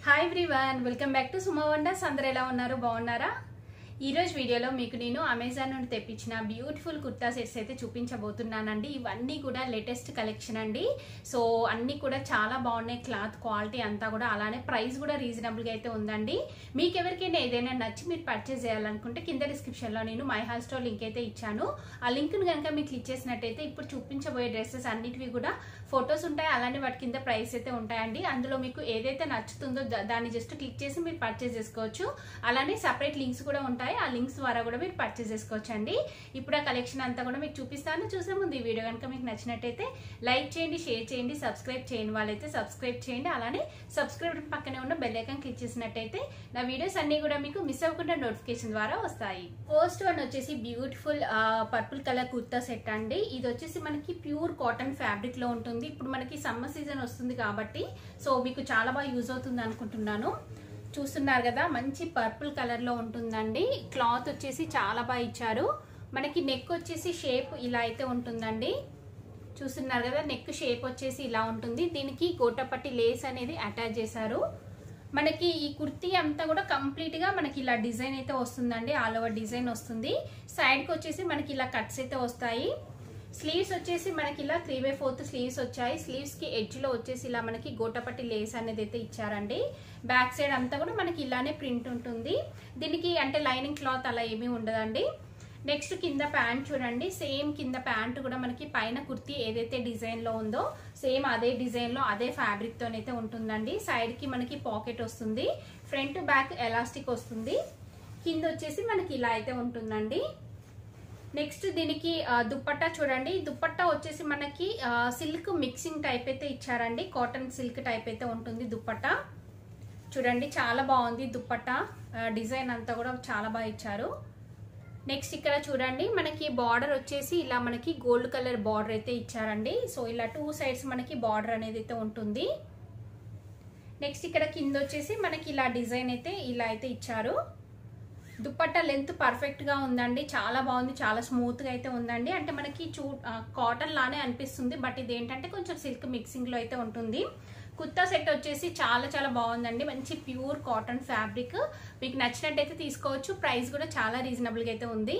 hi everyone welcome back to Suma wonders అందరు ఎలా ఉన్నారు బాగున్నారా ఈ రోజు వీడియోలో మీకు నేను అమెజాన్ నుండి తెప్పించిన బ్యూటిఫుల్ కుర్తా సెట్స్ అయితే చూపించబోతున్నానండి ఇవన్నీ కూడా లేటెస్ట్ కలెక్షన్ అండి సో అన్నీ కూడా చాలా బాగున్నాయి క్లాత్ క్వాలిటీ అంతా కూడా అలానే ప్రైస్ కూడా రీజనబుల్గా అయితే ఉందండి మీకు ఎవరికైనా ఏదైనా నచ్చి మీరు పర్చేస్ చేయాలనుకుంటే కింద డిస్క్రిప్షన్లో నేను మై హాల్ స్టోర్ లింక్ అయితే ఇచ్చాను ఆ లింక్ను కనుక మీకు క్లిక్ చేసినట్టయితే ఇప్పుడు చూపించబోయే డ్రెస్సెస్ అన్నిటివి కూడా ఫొటోస్ ఉంటాయి అలానే వాటి కింద ప్రైస్ అయితే ఉంటాయండి అందులో మీకు ఏదైతే నచ్చుతుందో దా- దాన్ని జస్ట్ క్లిక్ చేసి మీరు పర్చేస్ చేసుకోవచ్చు అలానే సపరేట్ లింక్స్ కూడా ఉంటాయి ఆ లింక్స్ ద్వారా కూడా మీరు పర్చేస్ చేసుకోవచ్చు అండి ఇప్పుడు ఆ కలెక్షన్ అంతా కూడా మీకు చూపిస్తాను చూసే ముందు ఈ వీడియో కనుక మీకు నచ్చినట్టయితే లైక్ చేయండి షేర్ చేయండి సబ్స్క్రైబ్ చేయని వాళ్ళైతే సబ్స్క్రైబ్ చేయండి అలానే సబ్స్క్రైబ్ పక్కనే ఉన్న బెల్ ఐకాన్ క్లిక్ చేసినట్టయితే నా వీడియోస్ అన్ని కూడా మీకు మిస్ అవ్వకుండా నోటిఫికేషన్ ద్వారా వస్తాయి ఫస్ట్ వన్ వచ్చేసి beautiful purple colour kurta set అండి ఇది వచ్చేసి మనకి ప్యూర్ కాటన్ ఫ్యాబ్రిక్ లో ఉంటుంది ఇప్పుడు మనకి సమ్మర్ సీజన్ వస్తుంది కాబట్టి సో మీకు చాలా బాగా యూజ్ అవుతుంది అనుకుంటున్నాను చూస్తున్నారు కదా మంచి పర్పుల్ కలర్ లో ఉంటుందండి క్లాత్ వచ్చేసి చాలా బాగా ఇచ్చారు మనకి నెక్ వచ్చేసి షేప్ ఇలా అయితే ఉంటుందండి చూస్తున్నారు కదా నెక్ షేప్ వచ్చేసి ఇలా ఉంటుంది దీనికి గోటపట్టి లేస్ అనేది అటాచ్ చేశారు మనకి ఈ కుర్తీ అంతా కూడా కంప్లీట్ గా మనకి ఇలా డిజైన్ అయితే వస్తుందండి ఆల్ ఓవర్ డిజైన్ వస్తుంది సైడ్ కి వచ్చేసి మనకి ఇలా కట్స్ అయితే వస్తాయి స్లీవ్స్ వచ్చేసి మనకి ఇలా త్రీ బై ఫోర్త్ స్లీవ్స్ వచ్చాయి స్లీవ్స్ కి ఎడ్జ్ లో వచ్చేసి ఇలా మనకి గోటపట్టి లేస్ అనేది అయితే ఇచ్చారండి బ్యాక్ సైడ్ అంతా కూడా మనకి ఇలానే ప్రింట్ ఉంటుంది దీనికి అంటే లైనింగ్ క్లాత్ అలా ఏమీ ఉండదండి నెక్స్ట్ కింద ప్యాంట్ చూడండి సేమ్ కింద ప్యాంట్ కూడా మనకి పైన కుర్తీ ఏదైతే డిజైన్ లో ఉందో సేమ్ అదే డిజైన్ లో అదే ఫ్యాబ్రిక్ తోనైతే ఉంటుందండి సైడ్ కి మనకి పాకెట్ వస్తుంది ఫ్రంట్ బ్యాక్ ఎలాస్టిక్ వస్తుంది కింద వచ్చేసి మనకి ఇలా అయితే ఉంటుందండి నెక్స్ట్ దీనికి ఆ, దుప్పట్టా చూడండి దుప్పట్టా వచ్చేసి మనకి ఆ, సిల్క్ మిక్సింగ్ టైప్ అయితే ఇచ్చారండి కాటన్ సిల్క్ టైప్ అయితే ఉంటుంది దుప్పట్టా చూడండి చాలా బాగుంది దుప్పట్టా ఆ, డిజైన్ అంతా కూడా చాలా బాగా ఇచ్చారు నెక్స్ట్ ఇక్కడ చూడండి మనకి బార్డర్ వచ్చేసి ఇలా మనకి గోల్డ్ కలర్ బార్డర్ అయితే ఇచ్చారండి సో ఇలా టూ సైడ్స్ మనకి బార్డర్ అనేది అయితే ఉంటుంది నెక్స్ట్ ఇక్కడ కింద వచ్చేసి మనకి ఇలా డిజైన్ అయితే ఇలా అయితే ఇచ్చారు దుప్పట్టా లెంత్ పర్ఫెక్ట్ గా ఉందండి చాలా బాగుంది చాలా స్మూత్ గా అయితే ఉందండి అంటే మనకి చూ కాటన్ లానే అనిపిస్తుంది బట్ ఇది ఏంటంటే కొంచెం సిల్క్ మిక్సింగ్ లో అయితే ఉంటుంది కుర్తా సెట్ వచ్చేసి చాలా చాలా బాగుందండి మంచి ప్యూర్ కాటన్ ఫ్యాబ్రిక్ మీకు నచ్చినట్టయితే తీసుకోవచ్చు ప్రైస్ కూడా చాలా రీజనబుల్ గా అయితే ఉంది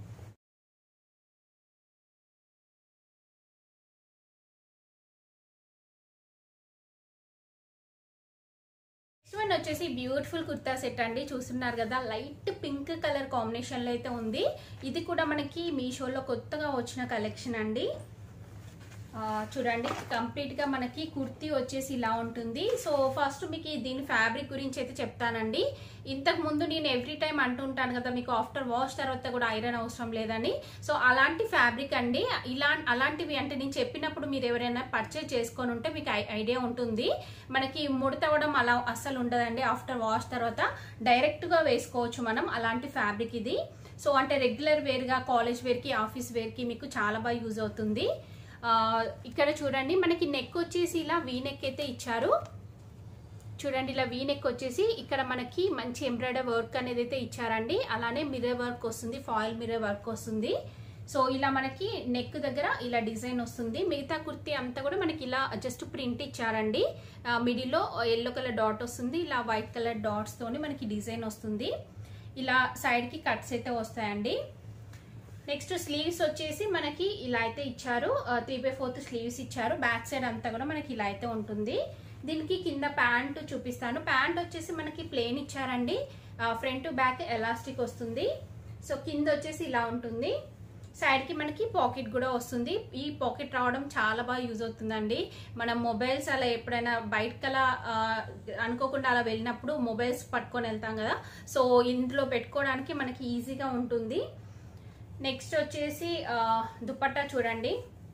నెక్స్ట్ వన్ వచ్చేసి బ్యూటిఫుల్ కుర్తా సెట్ అండి చూస్తున్నారు కదా లైట్ పింక్ కలర్ కాంబినేషన్ లో అయితే ఉంది ఇది కూడా మనకి మీషోలో కొత్తగా వచ్చిన కలెక్షన్ అండి ఆ, చూడండి కంప్లీట్ గా మనకి కుర్తీ వచ్చేసి ఇలా ఉంటుంది సో ఫస్ట్ మీకు ఈ దీని ఫ్యాబ్రిక్ గురించి అయితే చెప్తానండి ఇంతకు ముందు నేను ఎవ్రీ టైం అంటుంటాను కదా మీకు ఆఫ్టర్ వాష్ తర్వాత కూడా ఐరన్ అవసరం లేదని సో అలాంటి ఫ్యాబ్రిక్ అండి ఇలా అలాంటివి అంటే నేను చెప్పినప్పుడు మీరు ఎవరైనా పర్చేజ్ చేసుకొని ఉంటే మీకు ఐ- ఐడియా ఉంటుంది మనకి ముడతవడం అలా అస్సలు ఉండదండి ఆఫ్టర్ వాష్ తర్వాత డైరెక్ట్ గా వేసుకోవచ్చు మనం అలాంటి ఫ్యాబ్రిక్ ఇది సో అంటే రెగ్యులర్ వేర్ గా కాలేజ్ వేర్ కి ఆఫీస్ వేర్ కి మీకు చాలా బాగా యూజ్ అవుతుంది ఆ, ఇక్కడ చూడండి మనకి నెక్ వచ్చేసి ఇలా వీ నెక్ అయితే ఇచ్చారు చూడండి ఇలా వీ నెక్ వచ్చేసి ఇక్కడ మనకి మంచి ఎంబ్రాయిడర్ వర్క్ అనేది అయితే ఇచ్చారండి అలానే మిర్రర్ వర్క్ వస్తుంది ఫాయిల్ మిర్రర్ వర్క్ వస్తుంది సో ఇలా మనకి నెక్ దగ్గర ఇలా డిజైన్ వస్తుంది మిగతా కుర్తీ అంతా కూడా మనకి ఇలా జస్ట్ ప్రింట్ ఇచ్చారండి మిడిల్లో ఎల్లో కలర్ డాట్ వస్తుంది ఇలా వైట్ కలర్ డాట్స్ తోని మనకి డిజైన్ వస్తుంది ఇలా సైడ్ కి కట్స్ అయితే వస్తాయండి నెక్స్ట్ స్లీవ్స్ వచ్చేసి మనకి ఇలా అయితే ఇచ్చారు త్రీ బై ఫోర్త్ స్లీవ్స్ ఇచ్చారు బ్యాక్ సైడ్ అంతా కూడా మనకి ఇలా అయితే ఉంటుంది దీనికి కింద ప్యాంట్ చూపిస్తాను ప్యాంట్ వచ్చేసి మనకి ప్లేన్ ఇచ్చారండి ఫ్రంట్ బ్యాక్ ఎలాస్టిక్ వస్తుంది సో కింద వచ్చేసి ఇలా ఉంటుంది సైడ్ కి మనకి పాకెట్ కూడా వస్తుంది ఈ పాకెట్ రావడం చాలా బాగా యూజ్ అవుతుందండి మనం మొబైల్స్ అలా ఎప్పుడైనా బయటకు అలా ఆ, అనుకోకుండా అలా వెళ్ళినప్పుడు మొబైల్స్ పట్టుకొని వెళ్తాం కదా సో ఇందులో పెట్టుకోవడానికి మనకి ఈజీగా ఉంటుంది నెక్స్ట్ వచ్చేసి ఆ, దుపట్టా చూడండి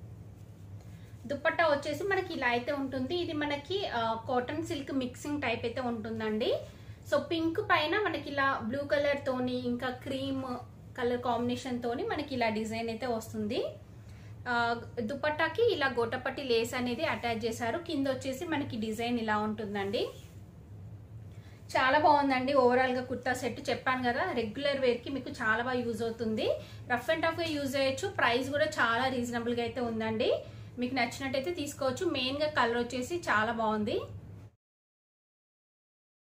దుపట్టా వచ్చేసి మనకి ఇలా అయితే ఉంటుంది ఇది మనకి కాటన్ సిల్క్ మిక్సింగ్ టైప్ అయితే ఉంటుందండి సో పింక్ పైన మనకి ఇలా బ్లూ కలర్ తోని ఇంకా క్రీమ్ కలర్ కాంబినేషన్ తోని మనకి ఇలా డిజైన్ అయితే వస్తుంది ఆ, దుపట్టాకి ఇలా గోటపట్టి లేస్ అనేది అటాచ్ చేశారు కింద వచ్చేసి మనకి డిజైన్ ఇలా ఉంటుందండి చాలా బాగుందండి ఓవరాల్ గా కుర్తా సెట్ చెప్పాను కదా రెగ్యులర్ వేర్ కి మీకు చాలా బాగా యూజ్ అవుతుంది రఫ్ అండ్ టఫ్ గా యూజ్ చేయొచ్చు ప్రైస్ కూడా చాలా రీజనబుల్ గా అయితే ఉందండి మీకు నచ్చినట్టయితే తీసుకోవచ్చు మెయిన్ గా కలర్ వచ్చేసి చాలా బాగుంది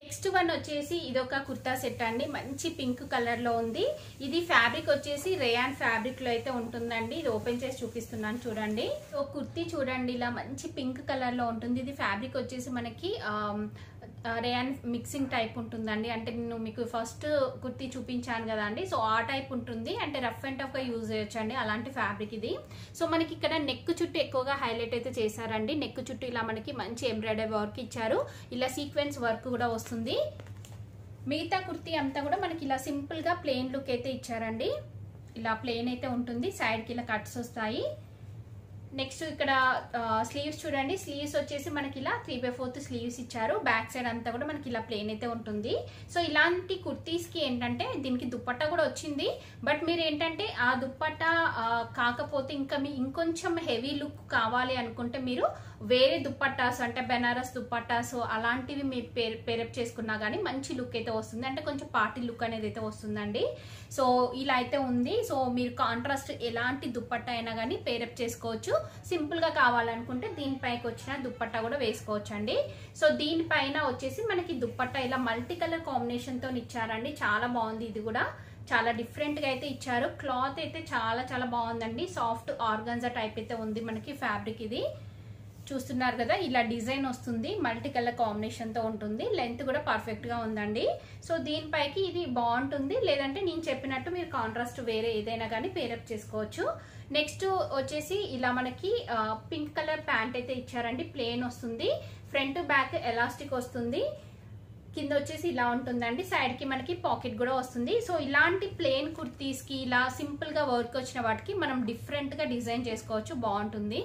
నెక్స్ట్ వన్ వచ్చేసి ఇది ఒక కుర్తా సెట్ అండి మంచి పింక్ కలర్ లో ఉంది ఇది ఫ్యాబ్రిక్ వచ్చేసి రేయాన్ ఫ్యాబ్రిక్ లో అయితే ఉంటుందండి ఇది ఓపెన్ చేసి చూపిస్తున్నాను చూడండి సో కుర్తీ చూడండి ఇలా మంచి పింక్ కలర్ లో ఉంటుంది ఇది ఫ్యాబ్రిక్ వచ్చేసి మనకి రేయాన్ మిక్సింగ్ టైప్ ఉంటుందండి అంటే నేను మీకు ఫస్ట్ కుర్తీ చూపించాను కదా అండి సో ఆ టైప్ ఉంటుంది అంటే రఫ్ అండ్ టఫ్ గా యూజ్ చేయొచ్చు అండి అలాంటి ఫ్యాబ్రిక్ ఇది సో మనకి ఇక్కడ నెక్ చుట్టూ ఎక్కువగా హైలైట్ అయితే చేశారండి నెక్ చుట్టూ ఇలా మనకి మంచి ఎంబ్రాయిడరీ వర్క్ ఇచ్చారు ఇలా సీక్వెన్స్ వర్క్ కూడా వస్తుంది మిగతా కుర్తీ అంతా కూడా మనకి ఇలా సింపుల్ గా ప్లెయిన్ లుక్ అయితే ఇచ్చారండి ఇలా ప్లెయిన్ అయితే ఉంటుంది సైడ్ కి ఇలా కట్స్ వస్తాయి నెక్స్ట్ ఇక్కడ స్లీవ్స్ చూడండి స్లీవ్స్ వచ్చేసి మనకి ఇలా త్రీ బై ఫోర్త్ స్లీవ్స్ ఇచ్చారు బ్యాక్ సైడ్ అంతా కూడా మనకి ఇలా ప్లేన్ అయితే ఉంటుంది సో ఇలాంటి కుర్తీస్ కి ఏంటంటే దీనికి దుప్పట్టా కూడా వచ్చింది బట్ మీరు ఏంటంటే ఆ దుప్పట్టా కాకపోతే ఇంకా మీ ఇంకొంచెం హెవీ లుక్ కావాలి అనుకుంటే మీరు వేరే దుప్పట్టాస్ అంటే బెనారస్ దుప్పట్టాస్ అలాంటివి మీరు పేరు పేరప్ చేసుకున్నా కానీ మంచి లుక్ అయితే వస్తుంది అంటే కొంచెం పార్టీ లుక్ అనేది అయితే వస్తుందండి సో ఇలా అయితే ఉంది సో మీరు కాంట్రాస్ట్ ఎలాంటి దుప్పట్టా అయినా కానీ పేరప్ చేసుకోవచ్చు సింపుల్ గా కావాలనుకుంటే దీనిపైకి వచ్చిన దుప్పట్టా కూడా వేసుకోవచ్చు అండి సో దీనిపైన వచ్చేసి మనకి దుప్పట్టా ఇలా మల్టీ కలర్ కాంబినేషన్ తో ఇచ్చారండి చాలా బాగుంది ఇది కూడా చాలా డిఫరెంట్ గా అయితే ఇచ్చారు క్లాత్ అయితే చాలా చాలా బాగుందండి సాఫ్ట్ ఆర్గన్జా టైప్ అయితే ఉంది మనకి ఫ్యాబ్రిక్ ఇది చూస్తున్నారు కదా ఇలా డిజైన్ వస్తుంది మల్టీ కలర్ కాంబినేషన్ తో ఉంటుంది లెంత్ కూడా పర్ఫెక్ట్ గా ఉందండి సో దీనిపైకి ఇది బాగుంటుంది లేదంటే నేను చెప్పినట్టు మీరు కాంట్రాస్ట్ వేరే ఏదైనా కానీ పేరప్ చేసుకోవచ్చు నెక్స్ట్ వచ్చేసి ఇలా మనకి పింక్ కలర్ ప్యాంట్ అయితే ఇచ్చారండి ప్లేన్ వస్తుంది ఫ్రంట్ బ్యాక్ ఎలాస్టిక్ వస్తుంది కింద వచ్చేసి ఇలా ఉంటుందండి సైడ్ కి మనకి పాకెట్ కూడా వస్తుంది సో ఇలాంటి ప్లేన్ కుర్తీస్ కి ఇలా సింపుల్ గా వర్క్ వచ్చిన వాటికి మనం డిఫరెంట్ గా డిజైన్ చేసుకోవచ్చు బాగుంటుంది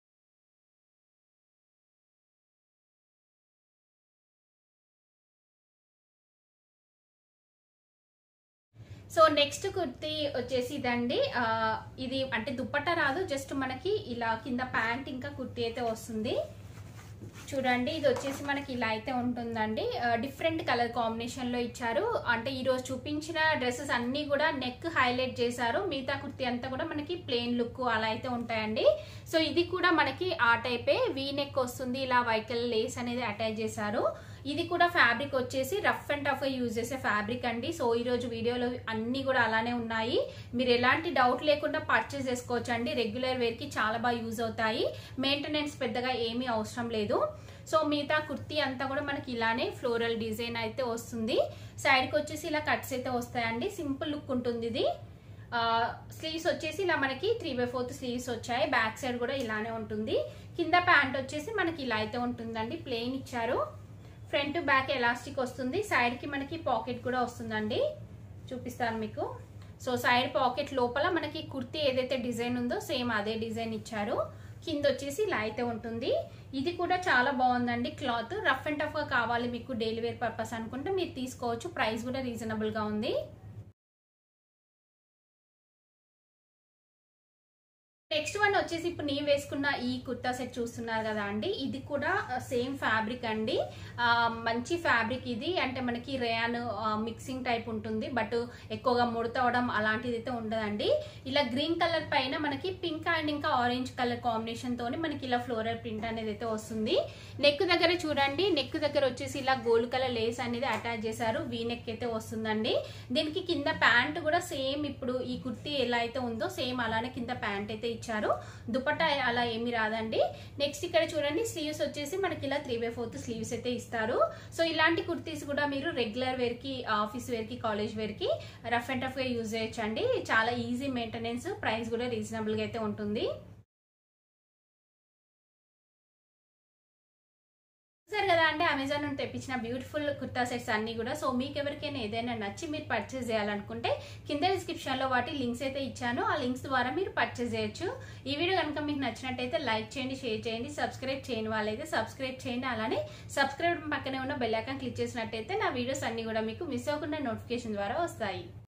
సో నెక్స్ట్ కుర్తీ వచ్చేసి ఇదండి ఇది అంటే దుప్పట్ట రాదు జస్ట్ మనకి ఇలా కింద ప్యాంట్ ఇంకా కుర్తీ అయితే వస్తుంది చూడండి ఇది వచ్చేసి మనకి ఇలా అయితే ఉంటుందండి డిఫరెంట్ కలర్ కాంబినేషన్ లో ఇచ్చారు అంటే ఈ రోజు చూపించిన డ్రెస్సెస్ అన్ని కూడా నెక్ హైలైట్ చేశారు మిగతా కుర్తీ అంతా కూడా మనకి ప్లెయిన్ లుక్ అలా అయితే ఉంటాయండి సో ఇది కూడా మనకి ఆ టైపే వీ నెక్ వస్తుంది ఇలా వైట్ కలర్ లేస్ అనేది అటాచ్ చేశారు ఇది కూడా ఫ్యాబ్రిక్ వచ్చేసి రఫ్ అండ్ టఫ్ యూజ్ చేసే ఫ్యాబ్రిక్ అండి సో ఈ రోజు వీడియోలో అన్ని కూడా అలానే ఉన్నాయి మీరు ఎలాంటి డౌట్ లేకుండా పర్చేస్ చేసుకోవచ్చు అండి రెగ్యులర్ వేర్ కి చాలా బాగా యూజ్ అవుతాయి మెయింటెనెన్స్ పెద్దగా ఏమీ అవసరం లేదు సో మిగతా కుర్తీ అంతా కూడా మనకి ఇలానే ఫ్లోరల్ డిజైన్ అయితే వస్తుంది సైడ్కి వచ్చేసి ఇలా కట్స్ అయితే వస్తాయండి సింపుల్ లుక్ ఉంటుంది ఇది స్లీవ్స్ వచ్చేసి ఇలా మనకి త్రీ బై ఫోర్త్ స్లీవ్స్ వచ్చాయి బ్యాక్ సైడ్ కూడా ఇలానే ఉంటుంది కింద ప్యాంట్ వచ్చేసి మనకి ఇలా అయితే ఉంటుందండి ప్లెయిన్ ఇచ్చారు ఫ్రంట్ బ్యాక్ ఎలాస్టిక్ వస్తుంది సైడ్ కి మనకి పాకెట్ కూడా వస్తుందండి చూపిస్తాను మీకు సో సైడ్ పాకెట్ లోపల మనకి కుర్తీ ఏదైతే డిజైన్ ఉందో సేమ్ అదే డిజైన్ ఇచ్చారు కింద వచ్చేసి ఇలా అయితే ఉంటుంది ఇది కూడా చాలా బాగుందండి క్లాత్ రఫ్ అండ్ టఫ్ గా కావాలి మీకు డైలీ వేర్ పర్పస్ అనుకుంటే మీరు తీసుకోవచ్చు ప్రైస్ కూడా రీజనబుల్ గా ఉంది నెక్స్ట్ వన్ వచ్చేసి ఇప్పుడు నేను వేసుకున్న ఈ కుర్తా సెట్ చూస్తున్నారు కదా అండి ఇది కూడా సేమ్ ఫ్యాబ్రిక్ అండి మంచి ఫ్యాబ్రిక్ ఇది అంటే మనకి రేయాన్ మిక్సింగ్ టైప్ ఉంటుంది బట్ ఎక్కువగా ముడతవడం అలాంటిది అయితే ఉండదండి ఇలా గ్రీన్ కలర్ పైన మనకి పింక్ అండ్ ఇంకా ఆరెంజ్ కలర్ కాంబినేషన్ తోని మనకి ఇలా ఫ్లోరల్ ప్రింట్ అనేది అయితే వస్తుంది నెక్ దగ్గర చూడండి నెక్ దగ్గర వచ్చేసి ఇలా గోల్డ్ కలర్ లేస్ అనేది అటాచ్ చేశారు వీ నెక్ అయితే వస్తుందండి దీనికి కింద ప్యాంట్ కూడా సేమ్ ఇప్పుడు ఈ కుర్తీ ఎలా అయితే ఉందో సేమ్ అలానే కింద ప్యాంట్ అయితే ఇచ్చారు దుపట్టా అలా ఏమి రాదండి నెక్స్ట్ ఇక్కడ చూడండి స్లీవ్స్ వచ్చేసి మనకి ఇలా త్రీ బై ఫోర్త్ స్లీవ్స్ అయితే ఇస్తారు సో ఇలాంటి కుర్తీస్ కూడా మీరు రెగ్యులర్ వేర్ కి ఆఫీస్ వేర్ కి కాలేజ్ వేర్ కి రఫ్ అండ్ టఫ్ గా యూజ్ చేయొచ్చు అండి చాలా ఈజీ మెయింటెనెన్స్ ప్రైస్ కూడా రీజనబుల్ గా అయితే ఉంటుంది చూసారు కదా అంటే అమెజాన్ నుండి తెప్పించిన బ్యూటిఫుల్ కుర్తా సెట్స్ అన్ని కూడా సో మీకు ఎవరికైనా ఏదైనా నచ్చి మీరు పర్చేస్ చేయాలనుకుంటే కింద డిస్క్రిప్షన్ లో వాటి లింక్స్ అయితే ఇచ్చాను ఆ లింక్స్ ద్వారా మీరు పర్చేస్ చేయొచ్చు ఈ వీడియో కనుక మీకు నచ్చినట్టయితే లైక్ చేయండి షేర్ చేయండి సబ్స్క్రైబ్ చేయని వాళ్ళైతే సబ్స్క్రైబ్ చేయండి అలానే సబ్స్క్రైబ్ పక్కనే ఉన్న బెల్ ఐకాన్ క్లిక్ చేసినట్టయితే నా వీడియోస్ అన్ని కూడా మీకు మిస్ అవ్వకుండా నోటిఫికేషన్ ద్వారా వస్తాయి